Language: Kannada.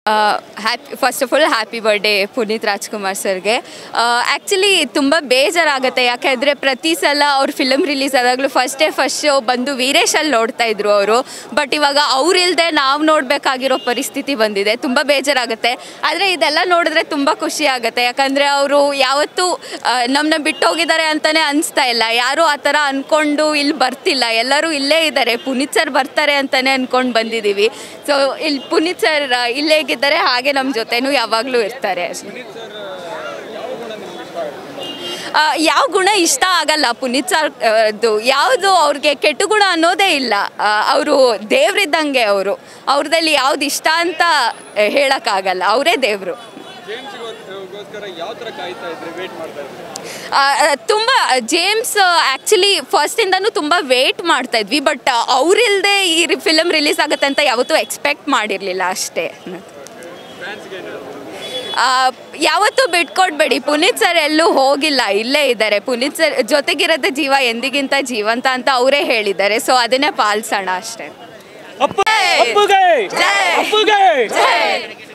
Happy first of all happy birthday Puneeth Rajkumar ಸರ್ಗೆ ಆ್ಯಕ್ಚುಲಿ ತುಂಬ ಬೇಜಾರಾಗುತ್ತೆ ಯಾಕೆಂದರೆ ಪ್ರತಿ ಸಲ ಅವ್ರ ಫಿಲಮ್ ರಿಲೀಸ್ ಆದಾಗಲೂ ಫಸ್ಟ್ ಡೇ ಫಸ್ಟ್ ಶೋ ಬಂದು ವೀರೇಶಲ್ಲಿ ನೋಡ್ತಾ ಇದ್ರು ಅವರು ಬಟ್ ಇವಾಗ ಅವ್ರಿಲ್ದೆ ನಾವು ನೋಡಬೇಕಾಗಿರೋ ಪರಿಸ್ಥಿತಿ ಬಂದಿದೆ ತುಂಬ ಬೇಜಾರಾಗುತ್ತೆ ಆದರೆ ಇದೆಲ್ಲ ನೋಡಿದ್ರೆ ತುಂಬ ಖುಷಿ ಆಗುತ್ತೆ ಯಾಕಂದರೆ ಅವರು ಯಾವತ್ತೂ ನಮ್ಮನ್ನ ಬಿಟ್ಟು ಹೋಗಿದ್ದಾರೆ ಅಂತಲೇ ಅನಿಸ್ತಾ ಇಲ್ಲ ಯಾರೂ ಆ ಥರ ಅಂದ್ಕೊಂಡು ಇಲ್ಲಿ ಬರ್ತಿಲ್ಲ ಎಲ್ಲರೂ ಇಲ್ಲೇ ಇದ್ದಾರೆ ಪುನೀತ್ ಸರ್ ಬರ್ತಾರೆ ಅಂತಲೇ ಅಂದ್ಕೊಂಡು ಬಂದಿದ್ದೀವಿ ಸೊ ಇಲ್ಲಿ ಪುನೀತ್ ಸರ್ ಇಲ್ಲೇ ಹೇಗಿದ್ದಾರೆ ಹಾಗೆ ನಮ್ಮ ಜೊತೆನೂ ಯಾವಾಗಲೂ ಇರ್ತಾರೆ ಆ, ಯಾವ ಗುಣ ಇಷ್ಟ ಆಗಲ್ಲ ಪುನೀತ್ ಸರ್ ಅದು ಯಾವುದು ಅವ್ರಿಗೆ ಕೆಟ್ಟ ಗುಣ ಅನ್ನೋದೇ ಇಲ್ಲ ಅವರು ದೇವ್ರಿದ್ದಂಗೆ ಅವರು ಅವ್ರದಲ್ಲಿ ಯಾವ್ದು ಇಷ್ಟ ಅಂತ ಹೇಳೋಕ್ಕಾಗಲ್ಲ ಅವರೇ ದೇವರು ಜೇಮ್ಸ್ಗೋಸ್ಕರ ಯಾವ ಥರ ಕಾಯ್ತಾ ಇದ್ರಿ ವೇಟ್ ಮಾಡ್ತಾ ಇದ್ರಿ ತುಂಬ ಜೇಮ್ಸ್ ಆ್ಯಕ್ಚುಲಿ ಫಸ್ಟಿಂದನೂ ತುಂಬ ವೇಟ್ ಮಾಡ್ತಾ ಇದ್ವಿ ಬಟ್ ಅವರಿಲ್ಲದೆ ಈ ಫಿಲಮ್ ರಿಲೀಸ್ ಆಗುತ್ತೆ ಅಂತ ಯಾವತ್ತೂ ಎಕ್ಸ್ಪೆಕ್ಟ್ ಮಾಡಿರಲಿಲ್ಲ ಅಷ್ಟೇ ಫ್ಯಾನ್ಸ್ಗೆ ಏನು ಆ, ಯಾವತ್ತೂ ಬಿಟ್ಕೊಡ್ಬೇಡಿ ಪುನೀತ್ ಸರ್ ಎಲ್ಲೂ ಹೋಗಿಲ್ಲ ಇಲ್ಲೇ ಇದ್ದಾರೆ ಪುನೀತ್ ಸರ್ ಜೊತೆಗಿರೋದೇ ಜೀವ ಎಂದಿಗಿಂತ ಜೀವಂತ ಅಂತ ಅವರೇ ಹೇಳಿದ್ದಾರೆ ಸೊ ಅದನ್ನೇ ಪಾಲಿಸೋಣ ಅಷ್ಟೇ ಅಪ್ಪು ಅಪ್ಪುಗೆ ಜೈ! ಅಪ್ಪುಗೆ ಜೈ!